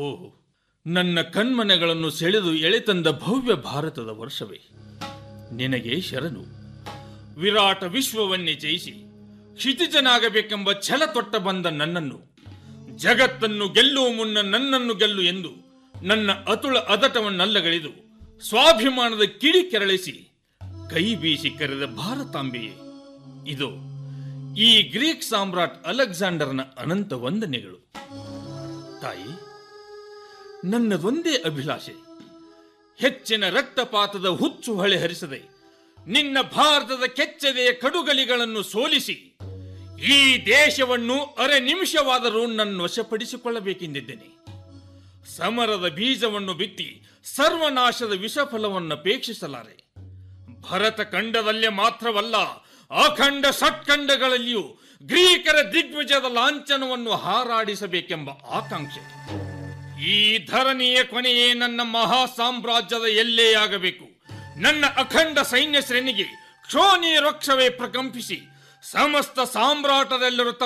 ಓಹ್ ನನ್ನ ಕಣ್ಮನೆಗಳನ್ನು ಸೆಳೆದು ಎಳೆತಂದ ಭವ್ಯ ಭಾರತದ ವರ್ಷವೇ ನಿನಗೆ ಶರಣು ವಿರಾಟ ವಿಶ್ವವನ್ನೇ ಜಯಿಸಿ ಕ್ಷಿತಿಜನಾಗಬೇಕೆಂಬ ಛಲ ತೊಟ್ಟ ಬಂದ ನನ್ನನ್ನು ಜಗತ್ತನ್ನು ಗೆಲ್ಲುವ ಮುನ್ನ ನನ್ನನ್ನು ಗೆಲ್ಲು ಎಂದು ನನ್ನ ಅತುಳ ಅದಟವನ್ನಲ್ಲಗಳಿದು ಸ್ವಾಭಿಮಾನದ ಕಿಡಿ ಕೆರಳಿಸಿ ಕೈ ಬೀಸಿ ಕರೆದ ಭಾರತಾಂಬೆಯೇ ಇದು ಈ ಗ್ರೀಕ್ ಸಾಮ್ರಾಟ್ ಅಲೆಕ್ಸಾಂಡರ್ನ ಅನಂತ ವಂದನೆಗಳು ತಾಯಿ ನನ್ನದೊಂದೇ ಅಭಿಲಾಷೆ ಹೆಚ್ಚಿನ ರಕ್ತಪಾತದ ಹುಚ್ಚು ಹೊಳೆ ಹರಿಸದೆ ನಿನ್ನ ಭಾರತದ ಕೆಚ್ಚದೆಯ ಕಡುಗಲಿಗಳನ್ನು ಸೋಲಿಸಿ ಈ ದೇಶವನ್ನು ಅರೆ ನಿಮಿಷವಾದರೂ ನನ್ನ ವಶಪಡಿಸಿಕೊಳ್ಳಬೇಕೆಂದಿದ್ದೇನೆ ಸಮರದ ಬೀಜವನ್ನು ಬಿತ್ತಿ ಸರ್ವನಾಶದ ವಿಷಫಲವನ್ನು ಅಪೇಕ್ಷಿಸಲಾರೆ ಭರತ ಖಂಡದಲ್ಲೇ ಮಾತ್ರವಲ್ಲ ಅಖಂಡ ಷಟ್ಖಂಡಗಳಲ್ಲಿಯೂ ಗ್ರೀಕರ ದಿಗ್ವಿಜಯದ ಲಾಂಛನವನ್ನು ಹಾರಾಡಿಸಬೇಕೆಂಬ ಆಕಾಂಕ್ಷೆ ಈ ಧರಣಿಯ ಕೊನೆಯೇ ನನ್ನ ಮಹಾ ಸಾಮ್ರಾಜ್ಯದ ಎಲ್ಲೆಯಾಗಬೇಕು ನನ್ನ ಅಖಂಡ ಸೈನ್ಯ ಶ್ರೇಣಿಗೆ ಕ್ಷೋಣಿ ವೃಕ್ಷವೇ ಪ್ರಕಂಪಿಸಿ ಸಮಸ್ತ ಸಾಮ್ರಾಟರೆಲ್ಲರೂ ತಮ್ಮ